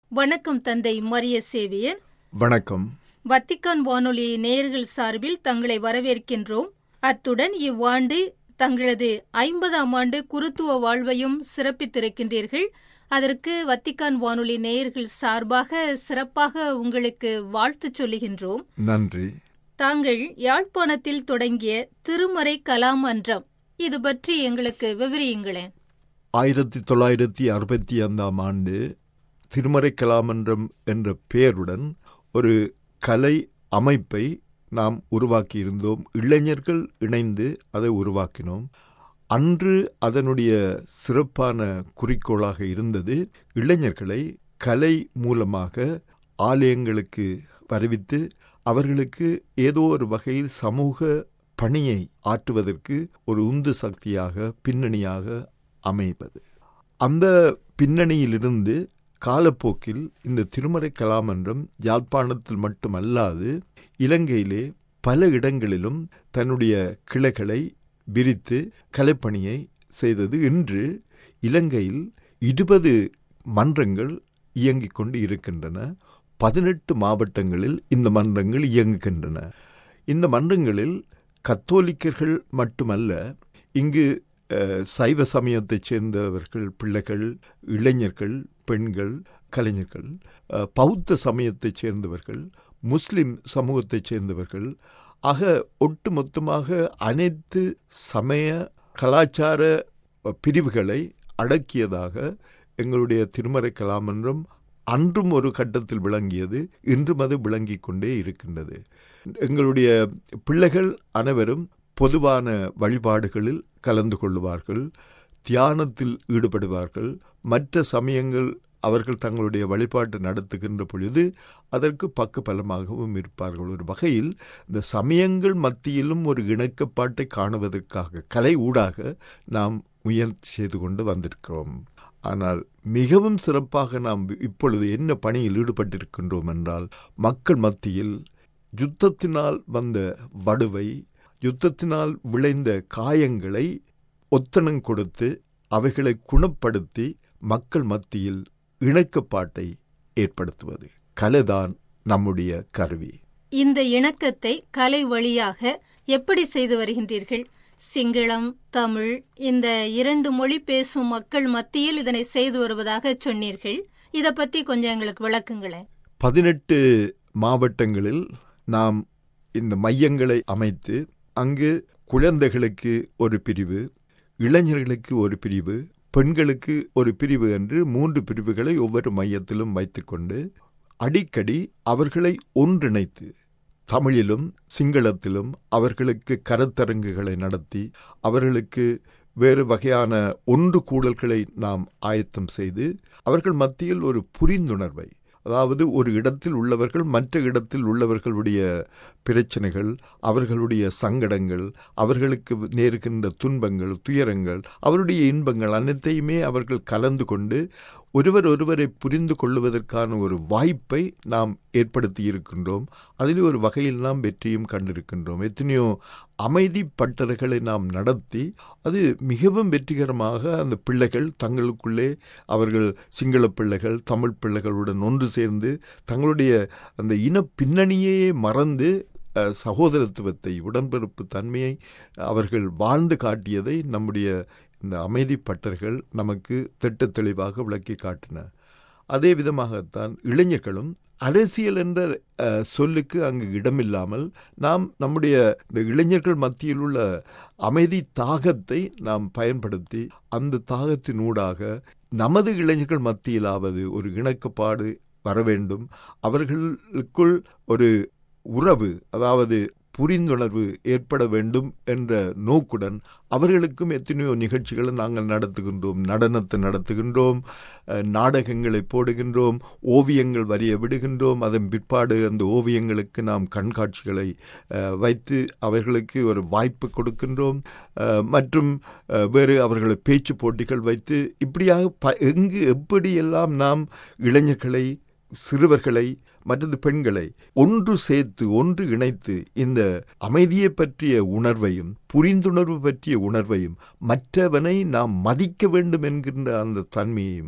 வணக்கம் தந்தை மரிய சேவியர் வணக்கம் வத்திக்கான் வானொலி நேயர்கள் சார்பில் தங்களை வரவேற்கின்றோம் அத்துடன் இவ்வாண்டு தங்களது ஐம்பதாம் ஆண்டு குருத்துவ வாழ்வையும் சிறப்பித்திருக்கின்றீர்கள் அதற்கு வத்திக்கான் வானொலி நேயர்கள் சார்பாக சிறப்பாக உங்களுக்கு வாழ்த்து சொல்லுகின்றோம் நன்றி தாங்கள் யாழ்ப்பாணத்தில் தொடங்கிய திருமறை கலாமன்றம் இது பற்றி எங்களுக்கு விவரியுங்களேன் ஆயிரத்தி தொள்ளாயிரத்தி அறுபத்தி ஐந்தாம் ஆண்டு திருமறை கலாமன்றம் என்ற பெயருடன் ஒரு கலை அமைப்பை நாம் உருவாக்கியிருந்தோம் இளைஞர்கள் இணைந்து அதை உருவாக்கினோம் அன்று அதனுடைய சிறப்பான குறிக்கோளாக இருந்தது இளைஞர்களை கலை மூலமாக ஆலயங்களுக்கு வருவித்து அவர்களுக்கு ஏதோ ஒரு வகையில் சமூக பணியை ஆற்றுவதற்கு ஒரு உந்து சக்தியாக பின்னணியாக அமைப்பது அந்த பின்னணியிலிருந்து காலப்போக்கில் இந்த திருமறை கலாமன்றம் யாழ்ப்பாணத்தில் மட்டுமல்லாது இலங்கையிலே பல இடங்களிலும் தன்னுடைய கிளைகளை விரித்து கலைப்பணியை செய்தது இன்று இலங்கையில் இருபது மன்றங்கள் இயங்கிக் கொண்டு இருக்கின்றன பதினெட்டு மாவட்டங்களில் இந்த மன்றங்கள் இயங்குகின்றன இந்த மன்றங்களில் கத்தோலிக்கர்கள் மட்டுமல்ல இங்கு அஹ், சைவ சமயத்தைச் சேர்ந்தவர்கள் பிள்ளைகள் இளைஞர்கள் பெண்கள் கலைஞர்கள் அஹ், பௌத்த சமயத்தைச் சேர்ந்தவர்கள் முஸ்லிம் சமூகத்தைச் சேர்ந்தவர்கள் ஆக ஒட்டுமொத்தமாக அனைத்து சமய கலாச்சார பிரிவுகளை அடக்கியதாக எங்களுடைய திருமறை கலாமன்றம் அன்றும் ஒரு கட்டத்தில் விளங்கியது இன்றும் அது விளங்கிக் கொண்டே இருக்கின்றது எங்களுடைய பிள்ளைகள் அனைவரும் பொதுவான வழிபாடுகளில் கலந்து கொள்ளுவார்கள் தியானத்தில் ஈடுபடுவார்கள் மற்ற சமயங்கள் அவர்கள் தங்களுடைய வழிபாட்டு நடத்துகின்ற பொழுது அதற்கு பக்க பலமாகவும் இருப்பார்கள் ஒரு வகையில் இந்த சமயங்கள் மத்தியிலும் ஒரு இணக்கப்பாட்டை காணுவதற்காக கலை ஊடாக நாம் முயற்சி செய்து கொண்டு வந்திருக்கிறோம் ஆனால் மிகவும் சிறப்பாக நாம் இப்பொழுது என்ன பணியில் ஈடுபட்டிருக்கின்றோம் என்றால் மக்கள் மத்தியில் யுத்தத்தினால் வந்த வடுவை யுத்தத்தினால் விளைந்த காயங்களை ஒத்தனம் கொடுத்து அவைகளை குணப்படுத்தி மக்கள் மத்தியில் இணக்கப்பாட்டை ஏற்படுத்துவது கலைதான் நம்முடைய கருவி இந்த இணக்கத்தை கலை வழியாக எப்படி செய்து வருகின்றீர்கள் சிங்களம் தமிழ் இந்த இரண்டு மொழி பேசும் மக்கள் மத்தியில் இதனை செய்து வருவதாக சொன்னீர்கள் இத பத்தி கொஞ்சம் எங்களுக்கு விளக்குங்களேன் பதினெட்டு மாவட்டங்களில் நாம் இந்த மையங்களை அமைத்து அங்கு குழந்தைகளுக்கு ஒரு பிரிவு இளைஞர்களுக்கு ஒரு பிரிவு பெண்களுக்கு ஒரு பிரிவு என்று மூன்று பிரிவுகளை ஒவ்வொரு மையத்திலும் வைத்துக்கொண்டு அடிக்கடி அவர்களை ஒன்றிணைத்து தமிழிலும் சிங்களத்திலும் அவர்களுக்கு கருத்தரங்குகளை நடத்தி அவர்களுக்கு வேறு வகையான ஒன்று கூடல்களை நாம் ஆயத்தம் செய்து அவர்கள் மத்தியில் ஒரு புரிந்துணர்வை அதாவது ஒரு இடத்தில் உள்ளவர்கள் மற்ற இடத்தில் உள்ளவர்களுடைய பிரச்சனைகள் அவர்களுடைய சங்கடங்கள் அவர்களுக்கு நேருகின்ற துன்பங்கள் துயரங்கள் அவருடைய இன்பங்கள் அனைத்தையுமே அவர்கள் கலந்து கொண்டு ஒருவர் ஒருவரை புரிந்து கொள்வதற்கான ஒரு வாய்ப்பை நாம் ஏற்படுத்தி இருக்கின்றோம் அதில் ஒரு வகையில் நாம் வெற்றியும் கண்டிருக்கின்றோம் எத்தனையோ அமைதி பட்டறைகளை நாம் நடத்தி அது மிகவும் வெற்றிகரமாக அந்த பிள்ளைகள் தங்களுக்குள்ளே அவர்கள் சிங்கள பிள்ளைகள் தமிழ் பிள்ளைகளுடன் ஒன்று சேர்ந்து தங்களுடைய அந்த இன பின்னணியே மறந்து அஹ், சகோதரத்துவத்தை உடன்பிறப்பு தன்மையை அவர்கள் வாழ்ந்து காட்டியதை நம்முடைய இந்த அமைதி பட்டர்கள் நமக்கு திட்ட தெளிவாக விளக்கி காட்டின அதே விதமாகத்தான் இளைஞர்களும் அரசியல் என்ற அஹ், சொல்லுக்கு அங்கு இடமில்லாமல் நாம் நம்முடைய இந்த இளைஞர்கள் மத்தியில் உள்ள அமைதி தாகத்தை நாம் பயன்படுத்தி அந்த தாகத்தினூடாக நமது இளைஞர்கள் மத்தியிலாவது ஒரு இணக்கப்பாடு வர வேண்டும் அவர்களுக்குள் ஒரு உறவு அதாவது புரிந்துணர்வு ஏற்பட வேண்டும் என்ற நோக்குடன் அவர்களுக்கும் எத்தனையோ நிகழ்ச்சிகளை நாங்கள் நடத்துகின்றோம் நடனத்தை நடத்துகின்றோம் அஹ், நாடகங்களை போடுகின்றோம் ஓவியங்கள் வரைய விடுகின்றோம் அதன் பிற்பாடு அந்த ஓவியங்களுக்கு நாம் கண்காட்சிகளை அஹ், வைத்து அவர்களுக்கு ஒரு வாய்ப்பு கொடுக்கின்றோம் அஹ், மற்றும் அஹ், வேறு அவர்களை பேச்சு போட்டிகள் வைத்து இப்படியாக ப எங்கு எப்படியெல்லாம் நாம் இளைஞர்களை சிறுவர்களை மற்றது பெண்களை ஒன்று சேர்த்து ஒன்று இணைத்து இந்த அமைதியை பற்றிய உணர்வையும் புரிந்துணர்வு பற்றிய உணர்வையும் மற்றவனை நாம் மதிக்க வேண்டும் என்கின்ற அந்த தன்மையையும்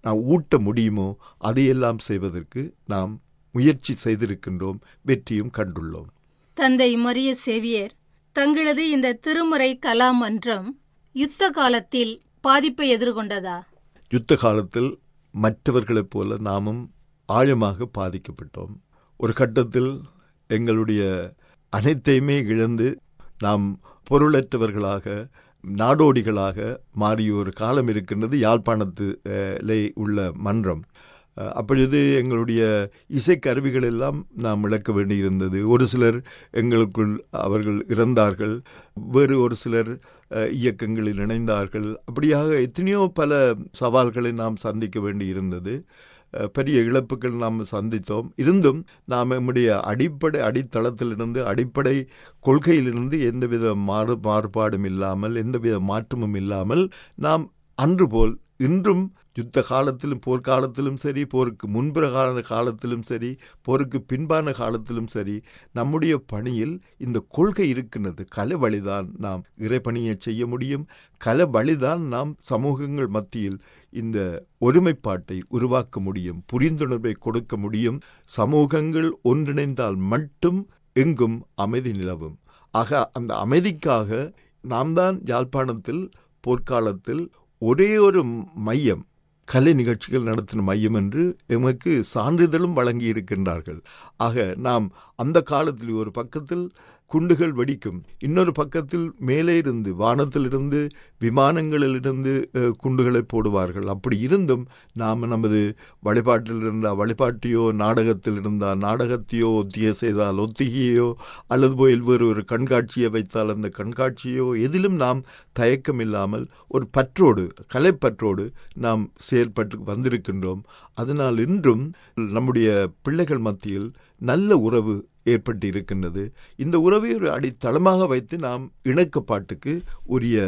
நாம் ஊட்ட முடியுமோ அதையெல்லாம் செய்வதற்கு நாம் முயற்சி செய்திருக்கின்றோம் வெற்றியும் கண்டுள்ளோம் தந்தை மரிய சேவியர் தங்களது இந்த திருமுறை கலா மன்றம் யுத்த காலத்தில் பாதிப்பை எதிர்கொண்டதா யுத்த காலத்தில் மற்றவர்களைப் போல நாமும் ஆழமாக பாதிக்கப்பட்டோம் ஒரு கட்டத்தில் எங்களுடைய அனைத்தையுமே இழந்து நாம் பொருளற்றவர்களாக நாடோடிகளாக மாறிய ஒரு காலம் இருக்கின்றது யாழ்ப்பாணத்திலே உள்ள மன்றம் அஹ், அப்பொழுது எங்களுடைய இசைக்கருவிகள் எல்லாம் நாம் இழக்க வேண்டியிருந்தது ஒரு சிலர் எங்களுக்குள் அவர்கள் இறந்தார்கள் வேறு ஒரு சிலர் அஹ், இயக்கங்களில் இணைந்தார்கள் அப்படியாக எத்தனையோ பல சவால்களை நாம் சந்திக்க வேண்டியிருந்தது அஹ், பெரிய இழப்புகள் நாம் சந்தித்தோம் இருந்தும் நாம் நம்முடைய அடிப்படை அடித்தளத்திலிருந்து அடிப்படை கொள்கையிலிருந்து எந்தவித மாறு மாறுபாடும் இல்லாமல் எந்தவித மாற்றமும் இல்லாமல் நாம் அன்று போல் இன்றும் யுத்த காலத்திலும் போர்க்காலத்திலும் சரி போருக்கு முன்புற காலத்திலும் சரி போருக்கு பின்பான காலத்திலும் சரி நம்முடைய பணியில் இந்த கொள்கை இருக்கின்றது கலை வழிதான் நாம் இறைப்பணியை செய்ய முடியும் கலை வழிதான் நாம் சமூகங்கள் மத்தியில் இந்த ஒருமைப்பாட்டை உருவாக்க முடியும் புரிந்துணர்வை கொடுக்க முடியும் சமூகங்கள் ஒன்றிணைந்தால் மட்டும் எங்கும் அமைதி நிலவும் ஆக அந்த அமைதிக்காக நாம் தான் யாழ்ப்பாணத்தில் போர்க்காலத்தில் ஒரே ஒரு மையம் கலை நிகழ்ச்சிகள் நடத்தின மையம் என்று எமக்கு சான்றிதழும் வழங்கி இருக்கின்றார்கள் ஆக நாம் அந்த காலத்தில் ஒரு பக்கத்தில் குண்டுகள் வெடிக்கும் இன்னொரு பக்கத்தில் மேலே இருந்து வானத்திலிருந்து விமானங்களிலிருந்து அஹ், குண்டுகளை போடுவார்கள் அப்படி இருந்தும் நாம் நமது வழிபாட்டில் இருந்தால் வழிபாட்டையோ நாடகத்தில் இருந்தால் நாடகத்தையோ ஒத்திகை செய்தால் ஒத்திகையோ அல்லது போய் வேறு ஒரு கண்காட்சியை வைத்தால் அந்த கண்காட்சியோ எதிலும் நாம் தயக்கம் இல்லாமல் ஒரு பற்றோடு கலைப்பற்றோடு நாம் செயல்பட்டு வந்திருக்கின்றோம் அதனால் இன்றும் நம்முடைய பிள்ளைகள் மத்தியில் நல்ல உறவு ஏற்பட்டு இருக்கின்றது இந்த உறவை ஒரு அடித்தளமாக வைத்து நாம் இணக்கப்பாட்டுக்கு உரிய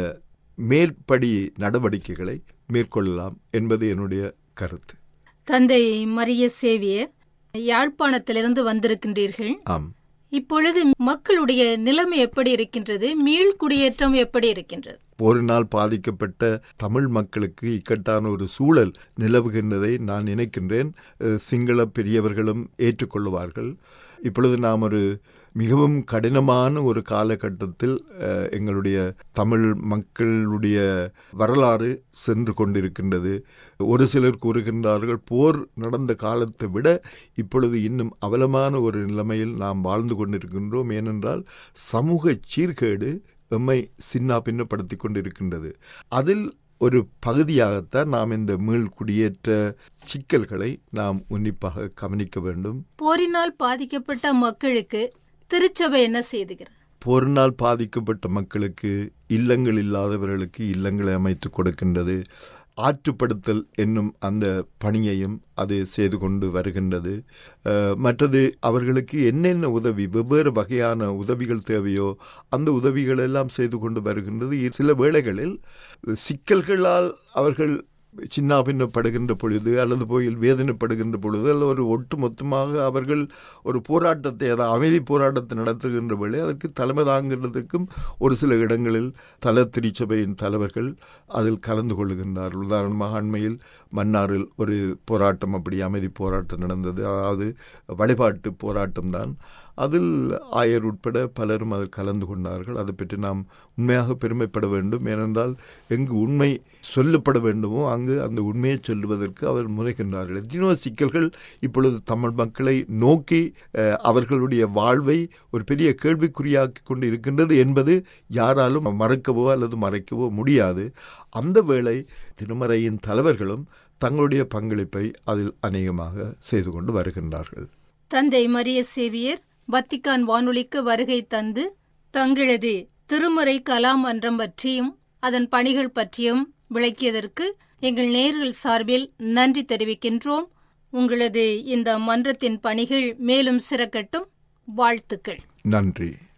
மேற்படி நடவடிக்கைகளை மேற்கொள்ளலாம் என்பது என்னுடைய கருத்து தந்தை மரிய சேவியர் யாழ்ப்பாணத்திலிருந்து வந்திருக்கின்றீர்கள் ஆம் இப்பொழுது மக்களுடைய நிலைமை எப்படி இருக்கின்றது மீள் குடியேற்றம் எப்படி இருக்கின்றது போரினால் பாதிக்கப்பட்ட தமிழ் மக்களுக்கு இக்கட்டான ஒரு சூழல் நிலவுகின்றதை நான் நினைக்கின்றேன் அஹ், சிங்கள பெரியவர்களும் ஏற்றுக்கொள்வார்கள் இப்பொழுது நாம் ஒரு மிகவும் கடினமான ஒரு காலகட்டத்தில் அஹ், எங்களுடைய தமிழ் மக்களுடைய வரலாறு சென்று கொண்டிருக்கின்றது ஒரு சிலர் கூறுகின்றார்கள் போர் நடந்த காலத்தை விட இப்பொழுது இன்னும் அவலமான ஒரு நிலைமையில் நாம் வாழ்ந்து கொண்டிருக்கின்றோம் ஏனென்றால் சமூக சீர்கேடு எம்மை சின்னா பின்னப்படுத்தி கொண்டிருக்கின்றது அதில் ஒரு பகுதியாகத்தான் நாம் இந்த மீள் குடியேற்ற சிக்கல்களை நாம் உன்னிப்பாக கவனிக்க வேண்டும் போரினால் பாதிக்கப்பட்ட மக்களுக்கு திருச்சபை என்ன செய்துகிறது போரினால் பாதிக்கப்பட்ட மக்களுக்கு இல்லங்கள் இல்லாதவர்களுக்கு இல்லங்களை அமைத்து கொடுக்கின்றது ஆற்றுப்படுத்தல் என்னும் அந்த பணியையும் அது செய்து கொண்டு வருகின்றது அஹ், மற்றது அவர்களுக்கு என்னென்ன உதவி வெவ்வேறு வகையான உதவிகள் தேவையோ அந்த உதவிகள் எல்லாம் செய்து கொண்டு வருகின்றது இ- சில வேளைகளில் சிக்கல்களால் அவர்கள் சின்னாபின்னப்படுகின்ற பொழுது அல்லது போய் வேதனைப்படுகின்ற பொழுது அல்லது ஒரு ஒட்டு மொத்தமாக அவர்கள் ஒரு போராட்டத்தை அதாவது அமைதி போராட்டத்தை நடத்துகின்ற வேளை அதற்கு தலைமை தாங்குகிறதுக்கும் ஒரு சில இடங்களில் தல திருச்சபையின் தலைவர்கள் அதில் கலந்து கொள்ளுகின்றார்கள் உதாரணமாக அண்மையில் மன்னாரில் ஒரு போராட்டம் அப்படி அமைதி போராட்டம் நடந்தது அதாவது வழிபாட்டு போராட்டம் தான் அதில் ஆயர் உட்பட பலரும் அதில் கலந்து கொண்டார்கள் அதை பற்றி நாம் உண்மையாக பெருமைப்பட வேண்டும் ஏனென்றால் எங்கு உண்மை சொல்லப்பட வேண்டுமோ அங்கு அந்த உண்மையை சொல்லுவதற்கு அவர் முனைகின்றார்கள் எத்தனையோ சிக்கல்கள் இப்பொழுது தமிழ் மக்களை நோக்கி அஹ், அவர்களுடைய வாழ்வை ஒரு பெரிய கேள்விக்குறியாக்கி கொண்டு இருக்கின்றது என்பது யாராலும் மறக்கவோ அல்லது மறைக்கவோ முடியாது அந்த வேளை திருமறையின் தலைவர்களும் தங்களுடைய பங்களிப்பை அதில் அநேகமாக செய்து கொண்டு வருகின்றார்கள் தந்தை மரிய சேவியர் வத்திக்கான் வானொலிக்கு வருகை தந்து தங்களது திருமறை கலாமன்றம் பற்றியும் அதன் பணிகள் பற்றியும் விளக்கியதற்கு எங்கள் நேர்கள் சார்பில் நன்றி தெரிவிக்கின்றோம் உங்களது இந்த மன்றத்தின் பணிகள் மேலும் சிறக்கட்டும் வாழ்த்துக்கள் நன்றி